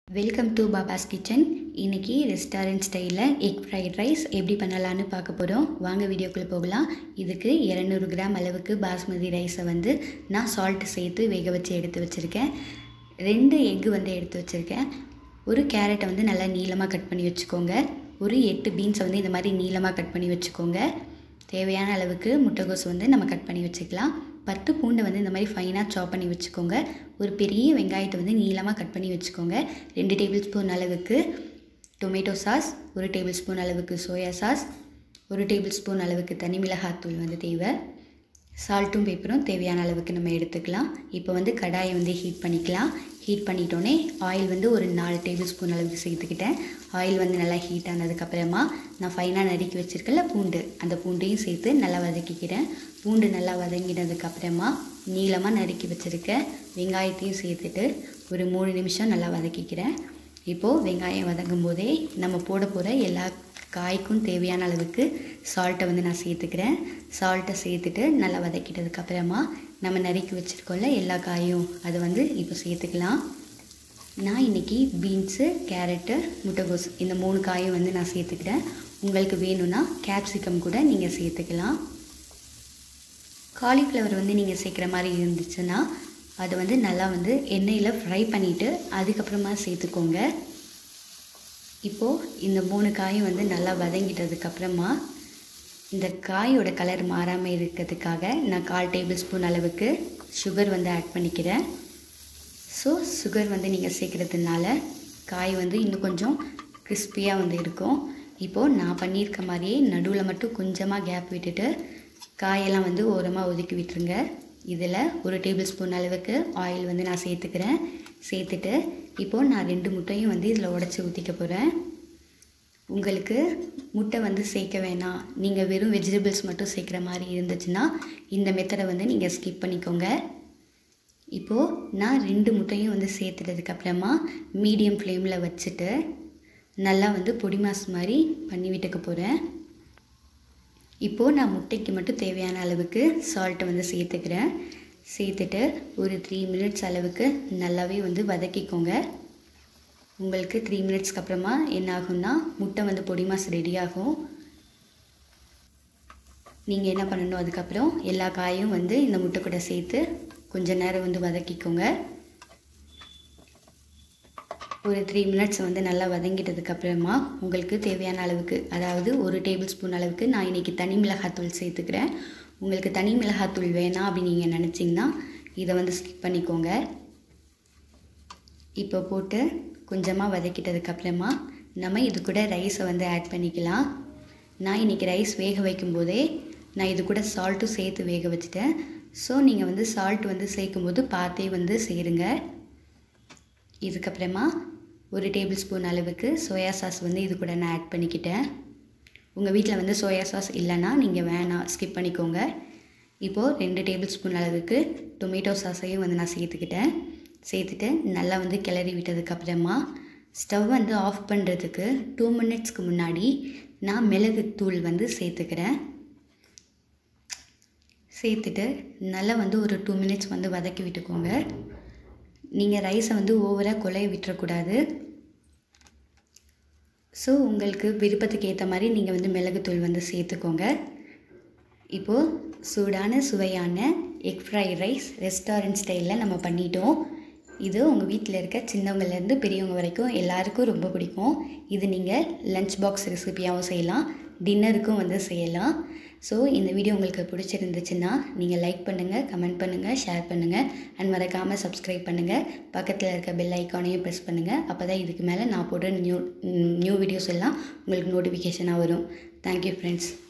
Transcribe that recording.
welcome to Baba's kitchen இன்னைக்கு restaurant ஸ்டைலில் egg fried rice எப்படி பண்ணலான்னு பார்க்க போகிறோம் வாங்க வீடியோக்குள்ளே போகலாம் இதுக்கு இரநூறு கிராம் அளவுக்கு பாஸ்மதி ரைஸை வந்து நான் சால்ட் சேர்த்து வேக வச்சு எடுத்து வச்சுருக்கேன் ரெண்டு எக்கு வந்து எடுத்து வச்சுருக்கேன் ஒரு கேரட்டை வந்து நல்லா நீளமாக கட் பண்ணி வச்சுக்கோங்க ஒரு எட்டு பீன்ஸை வந்து இந்த மாதிரி நீளமாக கட் பண்ணி வச்சுக்கோங்க தேவையான அளவுக்கு முட்டைகோஸ் வந்து நம்ம கட் பண்ணி வச்சுக்கலாம் பத்து பூண்டை வந்து இந்த மாதிரி ஃபைனாக சாப் பண்ணி வச்சுக்கோங்க ஒரு பெரிய வெங்காயத்தை வந்து நீளமாக கட் பண்ணி வச்சுக்கோங்க ரெண்டு டேபிள் ஸ்பூன் அளவுக்கு டொமேட்டோ சாஸ் ஒரு டேபிள் ஸ்பூன் அளவுக்கு சோயா சாஸ் ஒரு டேபிள் ஸ்பூன் அளவுக்கு தனி மிளகாத்தூள் வந்து தேவை சால்ட்டும் பேப்பரும் தேவையான அளவுக்கு நம்ம எடுத்துக்கலாம் இப்போ வந்து கடாயை வந்து ஹீட் பண்ணிக்கலாம் ஹீட் பண்ணிட்டோன்னே ஆயில் வந்து ஒரு நாலு டேபிள் ஸ்பூன் அளவுக்கு சேர்த்துக்கிட்டேன் ஆயில் வந்து நல்லா ஹீட் ஆனதுக்கப்புறமா நான் ஃபைனாக நறுக்கி வச்சுருக்கல பூண்டு அந்த பூண்டையும் சேர்த்து நல்லா வதக்கிக்கிறேன் பூண்டு நல்லா வதங்கினதுக்கப்புறமா நீளமாக நறுக்கி வச்சுருக்க வெங்காயத்தையும் சேர்த்துட்டு ஒரு மூணு நிமிஷம் நல்லா வதக்கிக்கிறேன் இப்போது வெங்காயம் வதங்கும் போதே நம்ம போட போகிற எல்லா காய்க்கும் தேவையான அளவுக்கு சால்ட்டை வந்து நான் சேர்த்துக்கிறேன் சால்ட்டை சேர்த்துட்டு நல்லா வதக்கிட்டதுக்கப்புறமா நம்ம நறுக்கி வச்சுருக்கோம்ல எல்லா காயும் அதை வந்து இப்போ சேர்த்துக்கலாம் நான் இன்றைக்கி பீன்ஸு கேரட்டு முட்டைகோஸ் இந்த மூணு காயும் வந்து நான் சேர்த்துக்கிறேன் உங்களுக்கு வேணும்னா கேப்சிகம் கூட நீங்கள் சேர்த்துக்கலாம் காலிஃப்ளவர் வந்து நீங்கள் சேர்க்குற மாதிரி இருந்துச்சுன்னா அதை வந்து நல்லா வந்து எண்ணெயில் ஃப்ரை பண்ணிவிட்டு அதுக்கப்புறமா சேர்த்துக்கோங்க இப்போது இந்த மூணு காயும் வந்து நல்லா வதங்கிட்டதுக்கப்புறமா இந்த காயோட கலர் மாறாமல் இருக்கிறதுக்காக நான் கால் டேபிள் ஸ்பூன் அளவுக்கு சுகர் வந்து ஆட் பண்ணிக்கிறேன் ஸோ சுகர் வந்து நீங்கள் சேர்க்குறதுனால காய் வந்து இன்னும் கொஞ்சம் கிறிஸ்பியாக வந்து இருக்கும் இப்போது நான் பண்ணியிருக்க மாதிரியே நடுவில் மட்டும் கொஞ்சமாக கேப் விட்டுட்டு காயெல்லாம் வந்து ஓரமாக ஒதுக்கி விட்டுருங்க இதில் ஒரு டேபிள் ஸ்பூன் அளவுக்கு ஆயில் வந்து நான் சேர்த்துக்கிறேன் சேர்த்துட்டு இப்போது நான் ரெண்டு முட்டையும் வந்து இதில் உடச்சி ஊற்றிக்க போகிறேன் உங்களுக்கு முட்டை வந்து சேர்க்க வேணாம் நீங்கள் வெறும் வெஜிடபிள்ஸ் மட்டும் சேர்க்குற மாதிரி இருந்துச்சுன்னா இந்த மெத்தடை வந்து நீங்கள் ஸ்கிப் பண்ணிக்கோங்க இப்போது நான் ரெண்டு முட்டையும் வந்து சேர்த்துட்டதுக்கப்புறமா மீடியம் ஃப்ளேமில் வச்சுட்டு நல்லா வந்து பொடி மாஸ் மாதிரி பண்ணி விட்டுக்க போகிறேன் இப்போது நான் முட்டைக்கு மட்டும் தேவையான அளவுக்கு சால்ட்டை வந்து சேர்த்துக்கிறேன் சேர்த்துட்டு ஒரு த்ரீ மினிட்ஸ் அளவுக்கு நல்லாவே வந்து வதக்கிக்கோங்க உங்களுக்கு த்ரீ மினிட்ஸ்க்கு அப்புறமா என்ன ஆகும்னா முட்டை வந்து பொடி மாஸ் ரெடி ஆகும் நீங்கள் என்ன பண்ணணும் அதுக்கப்புறம் எல்லா காயும் வந்து இந்த முட்டை கூட சேர்த்து கொஞ்ச நேரம் வந்து வதக்கிக்கோங்க ஒரு த்ரீ மினிட்ஸ் வந்து நல்லா வதங்கிட்டதுக்கப்புறமா உங்களுக்கு தேவையான அளவுக்கு அதாவது ஒரு டேபிள் ஸ்பூன் அளவுக்கு நான் இன்றைக்கி தனி மிளகாத்தூள் சேர்த்துக்கிறேன் உங்களுக்கு தனி மிளகாத்தூள் வேணாம் அப்படின்னு நீங்கள் நினச்சிங்கன்னா இதை வந்து ஸ்கிப் பண்ணிக்கோங்க இப்போ போட்டு கொஞ்சமாக வதக்கிட்டதுக்கப்புறமா நம்ம இது கூட ரைஸை வந்து ஆட் பண்ணிக்கலாம் நான் இன்றைக்கி ரைஸ் வேக வைக்கும்போதே நான் இது கூட சால்ட்டும் சேர்த்து வேக வச்சுட்டேன் ஸோ நீங்கள் வந்து சால்ட் வந்து சேர்க்கும்போது பார்த்தே வந்து சேருங்க இதுக்கப்புறமா ஒரு டேபிள் ஸ்பூன் அளவுக்கு சோயா சாஸ் வந்து இது கூட நான் ஆட் பண்ணிக்கிட்டேன் உங்கள் வீட்டில் வந்து சோயா சாஸ் இல்லைன்னா நீங்கள் வேணாம் ஸ்கிப் பண்ணிக்கோங்க இப்போது ரெண்டு டேபிள் ஸ்பூன் அளவுக்கு டொமேட்டோ சாஸையும் வந்து நான் சேர்த்துக்கிட்டேன் சேர்த்துட்டு நல்லா வந்து கிளறி விட்டதுக்கப்புறமா ஸ்டவ் வந்து ஆஃப் பண்ணுறதுக்கு டூ மினிட்ஸ்க்கு முன்னாடி நான் மிளகு தூள் வந்து சேர்த்துக்கிறேன் சேர்த்துட்டு நல்லா வந்து ஒரு டூ மினிட்ஸ் வந்து வதக்கி விட்டுக்கோங்க நீங்கள் ரைஸை வந்து ஓவராக கொலைய விட்டுறக்கூடாது ஸோ உங்களுக்கு விருப்பத்துக்கு ஏற்ற மாதிரி நீங்கள் வந்து மிளகுத்தூள் வந்து சேர்த்துக்கோங்க இப்போது சூடான சுவையான எக் ஃப்ரைட் ரைஸ் ரெஸ்டாரண்ட் ஸ்டைலில் நம்ம பண்ணிட்டோம் இது உங்கள் வீட்டில் இருக்க சின்னவங்கலேருந்து பெரியவங்க வரைக்கும் எல்லாருக்கும் ரொம்ப பிடிக்கும் இது நீங்கள் லஞ்ச் பாக்ஸ் ரெசிபியாகவும் செய்யலாம் டின்னருக்கும் வந்து செய்யலாம் ஸோ இந்த வீடியோ உங்களுக்கு பிடிச்சிருந்துச்சுன்னா நீங்கள் லைக் பண்ணுங்கள் கமெண்ட் பண்ணுங்கள் ஷேர் பண்ணுங்கள் அண்ட் மறக்காமல் சப்ஸ்கிரைப் பண்ணுங்கள் பக்கத்தில் இருக்க பெல் ஐக்கானையும் ப்ரெஸ் பண்ணுங்கள் அப்போ தான் இதுக்கு மேலே நான் போடுற நியூ நியூ வீடியோஸ் எல்லாம் உங்களுக்கு நோட்டிஃபிகேஷனாக வரும் தேங்க்யூ ஃப்ரெண்ட்ஸ்